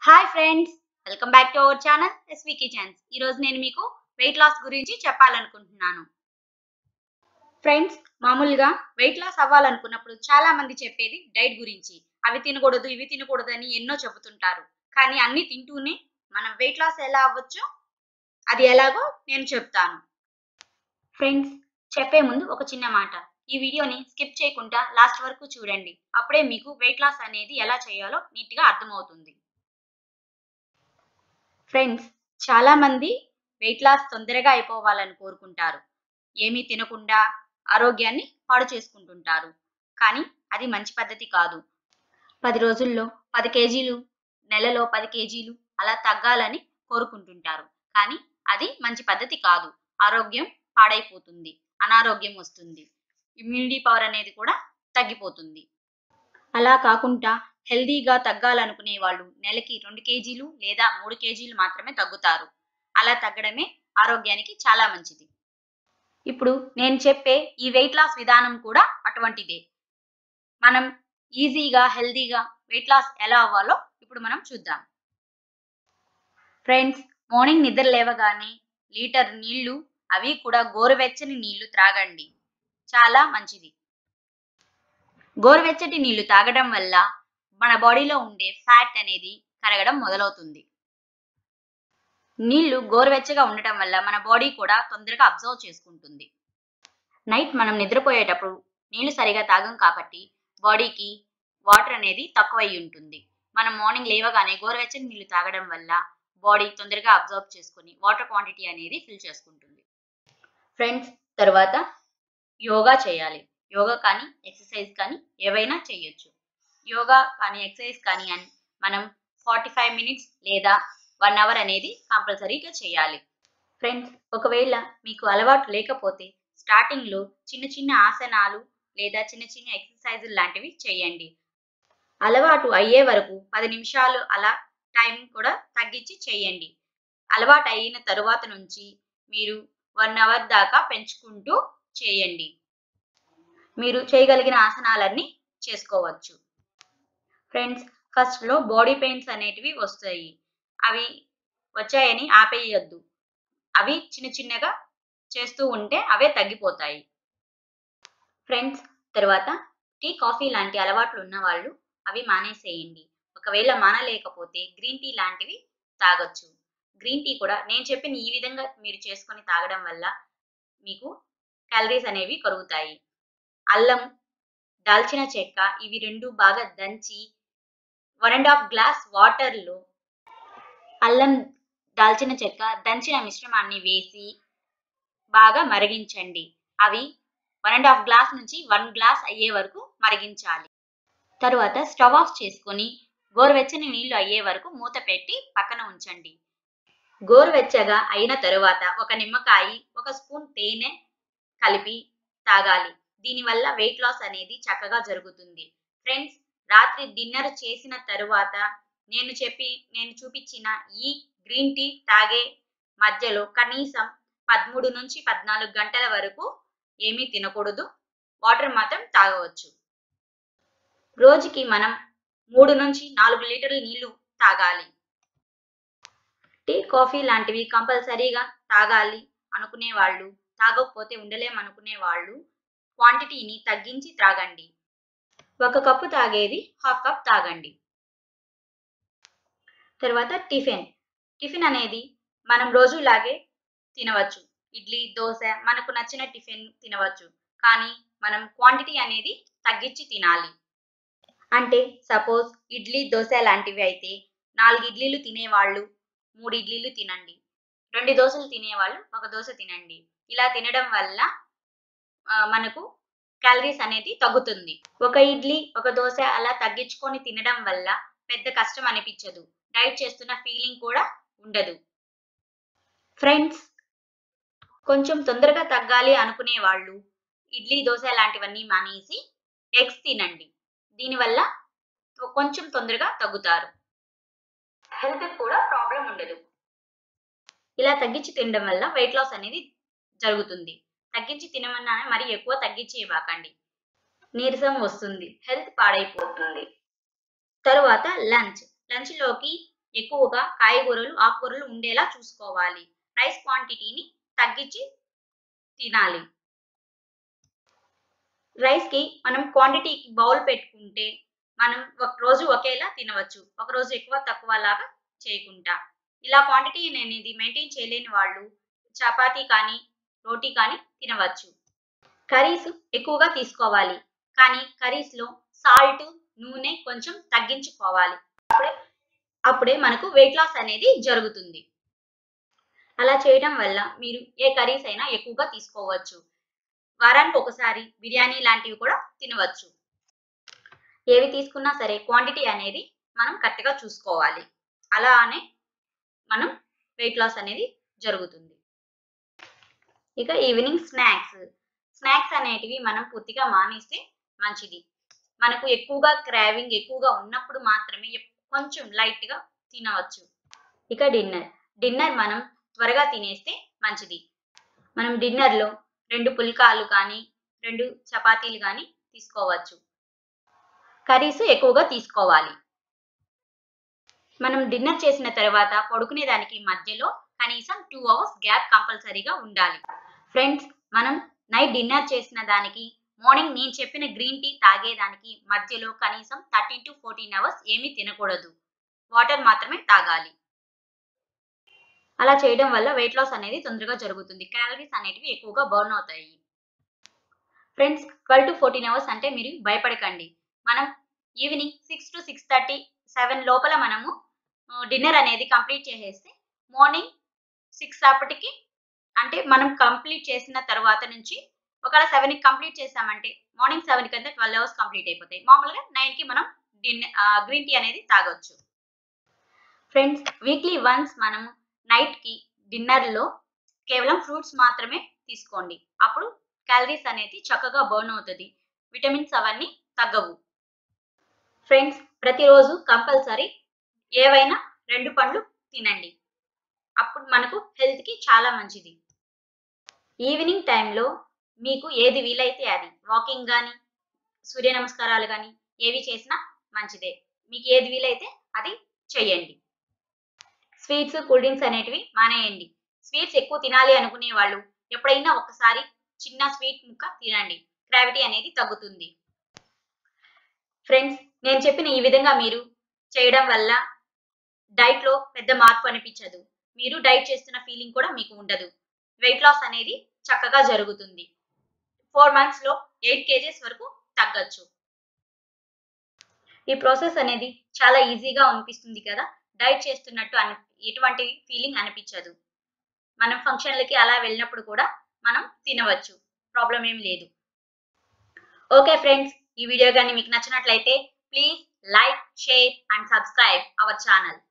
hi friends welcome back to our channel SV kitchens ఈ రోజు నేను మీకు వెయిట్ లాస్ గురించి చెప్పాలనుకుంటున్నాను ఫ్రెండ్స్ మామూలుగా వెయిట్ లాస్ అవ్వాలనుకున్నప్పుడు చాలా మంది చెప్పేది డైట్ గురించి అవి తినకూడదు ఇవి తినకూడదు అని ఎన్నో చెబుతుంటారు కానీ అన్ని తింటూనే మనం వెయిట్ లాస్ ఎలా అవ్వచ్చు అది ఎలాగో నేను చెప్తాను ఫ్రెండ్స్ చెప్పే ముందు ఒక చిన్న మాట ఈ వీడియోని స్కిప్ చేయకుండా లాస్ట్ వరకు చూడండి అప్పుడే మీకు వెయిట్ లాస్ అనేది ఎలా చేయాలో నీట్గా అర్థమవుతుంది ఫ్రెండ్స్ చాలా మంది వెయిట్ లాస్ తొందరగా అయిపోవాలని కోరుకుంటారు ఏమీ తినకుండా ఆరోగ్యాన్ని పాడు చేసుకుంటుంటారు కానీ అది మంచి పద్ధతి కాదు పది రోజుల్లో పది కేజీలు నెలలో పది కేజీలు అలా తగ్గాలని కోరుకుంటుంటారు కానీ అది మంచి పద్ధతి కాదు ఆరోగ్యం పాడైపోతుంది అనారోగ్యం వస్తుంది ఇమ్యూనిటీ పవర్ అనేది కూడా తగ్గిపోతుంది అలా కాకుండా హెల్దీగా తగ్గాలనుకునే వాళ్ళు నెలకి రెండు కేజీలు లేదా మూడు కేజీలు మాత్రమే తగ్గుతారు అలా తగ్గడమే ఆరోగ్యానికి చాలా మంచిది ఇప్పుడు నేను చెప్పే ఈ వెయిట్ లాస్ విధానం కూడా అటువంటిదే మనం ఈజీగా హెల్దీగా వెయిట్ లాస్ ఎలా అవ్వాలో ఇప్పుడు మనం చూద్దాం ఫ్రెండ్స్ మార్నింగ్ నిద్ర లేవగానే లీటర్ నీళ్లు అవి కూడా గోరువెచ్చని నీళ్లు త్రాగండి చాలా మంచిది గోరువెచ్చటి నీళ్లు తాగడం వల్ల మన బాడీలో ఉండే ఫ్యాట్ అనేది కరగడం మొదలవుతుంది నీళ్లు గోరువెచ్చగా ఉండటం వల్ల మన బాడీ కూడా తొందరగా అబ్జర్వ్ చేసుకుంటుంది నైట్ మనం నిద్రపోయేటప్పుడు నీళ్లు సరిగా తాగం కాబట్టి బాడీకి వాటర్ అనేది తక్కువై ఉంటుంది మనం మార్నింగ్ లేవగానే గోరువెచ్చని నీళ్లు తాగడం వల్ల బాడీ తొందరగా అబ్జర్వ్ చేసుకుని వాటర్ క్వాంటిటీ అనేది ఫిల్ చేసుకుంటుంది ఫ్రెండ్స్ తర్వాత యోగా చేయాలి యోగా కానీ ఎక్సర్సైజ్ కానీ ఏవైనా చేయొచ్చు యోగా కానీ ఎక్సర్సైజ్ కానీ అని మనం ఫార్టీ ఫైవ్ మినిట్స్ లేదా వన్ అవర్ అనేది కంపల్సరీగా చేయాలి ఫ్రెండ్స్ ఒకవేళ మీకు అలవాటు లేకపోతే స్టార్టింగ్లో చిన్న చిన్న ఆసనాలు లేదా చిన్న చిన్న ఎక్సర్సైజులు లాంటివి చేయండి అలవాటు అయ్యే వరకు పది నిమిషాలు అలా టైం కూడా తగ్గించి చేయండి అలవాటు అయిన తరువాత నుంచి మీరు వన్ అవర్ దాకా పెంచుకుంటూ చేయండి మీరు చేయగలిగిన ఆసనాలన్నీ చేసుకోవచ్చు ఫ్రెండ్స్ ఫస్ట్లో బాడీ పెయిన్స్ అనేటివి వస్తాయి అవి వచ్చాయని ఆపేయద్దు అవి చిన్న చిన్నగా చేస్తూ ఉంటే అవే తగ్గిపోతాయి ఫ్రెండ్స్ తర్వాత టీ కాఫీ లాంటి అలవాట్లు ఉన్న వాళ్ళు అవి మానేసేయండి ఒకవేళ మానలేకపోతే గ్రీన్ టీ లాంటివి తాగొచ్చు గ్రీన్ టీ కూడా నేను చెప్పిన ఈ విధంగా మీరు చేసుకొని తాగడం వల్ల మీకు క్యాలరీస్ అనేవి కరుగుతాయి అల్లం దాల్చిన చెక్క ఇవి రెండు బాగా దంచి వన్ అండ్ హాఫ్ గ్లాస్ వాటర్లో అల్లం దాల్చిన చెక్క దంచిన మిశ్రమాన్ని వేసి బాగా మరిగించండి అవి వన్ అండ్ హాఫ్ గ్లాస్ నుంచి వన్ గ్లాస్ అయ్యే వరకు మరిగించాలి తరువాత స్టవ్ ఆఫ్ చేసుకొని గోరువెచ్చని నీళ్లు అయ్యే వరకు మూత పెట్టి పక్కన ఉంచండి గోరువెచ్చగా అయిన తరువాత ఒక నిమ్మకాయ ఒక స్పూన్ తేనె కలిపి తాగాలి దీనివల్ల వెయిట్ లాస్ అనేది చక్కగా జరుగుతుంది ఫ్రెండ్స్ రాత్రి డిన్నర్ చేసిన తరువాత నేను చెప్పి నేను చూపించిన ఈ గ్రీన్ టీ తాగే మధ్యలో కనీసం పదమూడు నుంచి పద్నాలుగు గంటల వరకు ఏమీ తినకూడదు వాటర్ మాత్రం తాగవచ్చు రోజుకి మనం మూడు నుంచి నాలుగు లీటర్ల నీళ్లు తాగాలి టీ కాఫీ లాంటివి కంపల్సరీగా తాగాలి అనుకునే వాళ్ళు తాగకపోతే ఉండలేమనుకునే వాళ్ళు క్వాంటిటీని తగ్గించి త్రాగండి ఒక కప్పు తాగేది హాఫ్ కప్ తాగండి తర్వాత టిఫిన్ టిఫిన్ అనేది మనం రోజులాగే తినవచ్చు ఇడ్లీ దోశ మనకు నచ్చిన టిఫిన్ తినవచ్చు కానీ మనం క్వాంటిటీ అనేది తగ్గించి తినాలి అంటే సపోజ్ ఇడ్లీ దోశ లాంటివి అయితే నాలుగు ఇడ్లీలు తినేవాళ్ళు మూడు ఇడ్లీలు తినండి రెండు దోశలు తినేవాళ్ళు ఒక దోశ తినండి ఇలా తినడం వల్ల మనకు క్యాలరీస్ అనేది తగ్గుతుంది ఒక ఇడ్లీ ఒక దోశ అలా తగ్గించుకొని తినడం వల్ల పెద్ద కష్టం అనిపించదు డైట్ చేస్తున్న ఫీలింగ్ కూడా ఉండదు ఫ్రెండ్స్ కొంచెం తొందరగా తగ్గాలి అనుకునే వాళ్ళు ఇడ్లీ దోశ లాంటివన్నీ మానేసి ఎగ్స్ తినండి దీనివల్ల కొంచెం తొందరగా తగ్గుతారు హెల్త్ కూడా ప్రాబ్లం ఉండదు ఇలా తగ్గించి తినడం వల్ల వెయిట్ లాస్ అనేది జరుగుతుంది తగ్గించి తినమన్నా మరి ఎక్కువ తగ్గించి ఇవ్వకండి నీరసం వస్తుంది హెల్త్ పాడైపోతుంది తరువాత లంచ్ లంచ్లోకి ఎక్కువగా కాయగూరలు ఆకుకూరలు ఉండేలా చూసుకోవాలి రైస్ క్వాంటిటీని తగ్గించి తినాలి రైస్ కి మనం క్వాంటిటీకి బౌల్ పెట్టుకుంటే మనం ఒక రోజు ఒకేలా తినవచ్చు ఒక రోజు ఎక్కువ తక్కువ లాగా చేయకుండా ఇలా క్వాంటిటీ అనేది మెయింటైన్ చేయలేని వాళ్ళు చపాతీ కానీ రోటీ కానీ తినవచ్చు కర్రీస్ ఎక్కువగా తీసుకోవాలి కానీ కర్రీస్ లో సాల్ట్ నూనె కొంచెం తగ్గించుకోవాలి అప్పుడే అప్పుడే మనకు వెయిట్ లాస్ అనేది జరుగుతుంది అలా చేయడం వల్ల మీరు ఏ కర్రీస్ అయినా ఎక్కువగా తీసుకోవచ్చు వారానికి ఒకసారి బిర్యానీ లాంటివి కూడా తినవచ్చు ఏవి తీసుకున్నా సరే క్వాంటిటీ అనేది మనం కరెక్ట్గా చూసుకోవాలి అలానే మనం వెయిట్ లాస్ అనేది జరుగుతుంది ఇక ఈవినింగ్ స్నాక్స్ స్నాక్స్ అనేటివి మనం పూర్తిగా మానేస్తే మంచిది మనకు ఎక్కువగా క్రావింగ్ ఎక్కువగా ఉన్నప్పుడు మాత్రమే ఎప్- కొంచెం లైట్ గా తినవచ్చు ఇక డిన్నర్ డిన్నర్ మనం త్వరగా తినేస్తే మంచిది మనం డిన్నర్ లో రెండు పుల్కాలు కానీ రెండు చపాతీలు కానీ తీసుకోవచ్చు కర్రీస్ ఎక్కువగా తీసుకోవాలి మనం డిన్నర్ చేసిన తర్వాత పడుకునే దానికి మధ్యలో కనీసం టూ అవర్స్ గ్యాప్ కంపల్సరీగా ఉండాలి ఫ్రెండ్స్ మనం నైట్ డిన్నర్ చేసిన దానికి మార్నింగ్ నేను చెప్పిన గ్రీన్ టీ తాగేదానికి మధ్యలో కనీసం థర్టీన్ టు ఫోర్టీన్ అవర్స్ ఏమీ తినకూడదు వాటర్ మాత్రమే తాగాలి అలా చేయడం వల్ల వెయిట్ లాస్ అనేది తొందరగా జరుగుతుంది క్యాలరీస్ అనేటివి ఎక్కువగా బర్న్ అవుతాయి friends twelve to fourteen hours అంటే మీరు భయపడకండి మనం evening six to six thirty seven లోపల మనము డిన్నర్ అనేది కంప్లీట్ చేసేస్తే మార్నింగ్ సిక్స్ అప్పటికి అంటే మనం కంప్లీట్ చేసిన తర్వాత నుంచి ఒకవేళ సెవెన్ కి కంప్లీట్ చేసామంటే మార్నింగ్ సెవెన్ కి అంతా ట్వెల్వ్ అవర్స్ కంప్లీట్ అయిపోతాయి మామూలుగా నైన్ కి మనం డిన్నర్ గ్రీన్ టీ అనేది తాగొచ్చు ఫ్రెండ్స్ వీక్లీ వన్స్ మనం నైట్ కి డిన్నర్ లో కేవలం ఫ్రూట్స్ మాత్రమే తీసుకోండి అప్పుడు క్యాలరీస్ అనేది చక్కగా బర్న్ అవుతుంది విటమిన్స్ అవన్నీ తగ్గవు ఫ్రెండ్స్ ప్రతిరోజు కంపల్సరీ ఏవైనా రెండు పండ్లు తినండి అప్పుడు మనకు హెల్త్ కి చాలా మంచిది ఈవినింగ్ టైంలో మీకు ఏది వీలైతే అది వాకింగ్ కానీ సూర్య నమస్కారాలు కానీ ఏవి చేసినా మంచిదే మీకు ఏది వీలైతే అది చెయ్యండి స్వీట్స్ కూల్ డ్రింక్స్ అనేటివి మానేయండి స్వీట్స్ ఎక్కువ తినాలి అనుకునే వాళ్ళు ఎప్పుడైనా ఒకసారి చిన్న స్వీట్ ముక్క తినండి గ్రావిటీ అనేది తగ్గుతుంది ఫ్రెండ్స్ నేను చెప్పిన ఈ విధంగా మీరు చేయడం వల్ల డైట్ లో పెద్ద మార్పు అనిపించదు మీరు డైట్ చేస్తున్న ఫీలింగ్ కూడా మీకు ఉండదు వెయిట్ లాస్ అనేది చక్కగా జరుగుతుంది ఫోర్ మంత్స్ లో ఎయిట్ కేజెస్ వరకు తగ్గచ్చు ఈ ప్రాసెస్ అనేది చాలా ఈజీగా అనిపిస్తుంది కదా డైట్ చేస్తున్నట్టు అని ఎటువంటి ఫీలింగ్ అనిపించదు మనం ఫంక్షన్లకి అలా వెళ్ళినప్పుడు కూడా మనం తినవచ్చు ప్రాబ్లం ఏం లేదు ఓకే ఫ్రెండ్స్ ఈ వీడియో కానీ మీకు నచ్చినట్లయితే please like share and subscribe our channel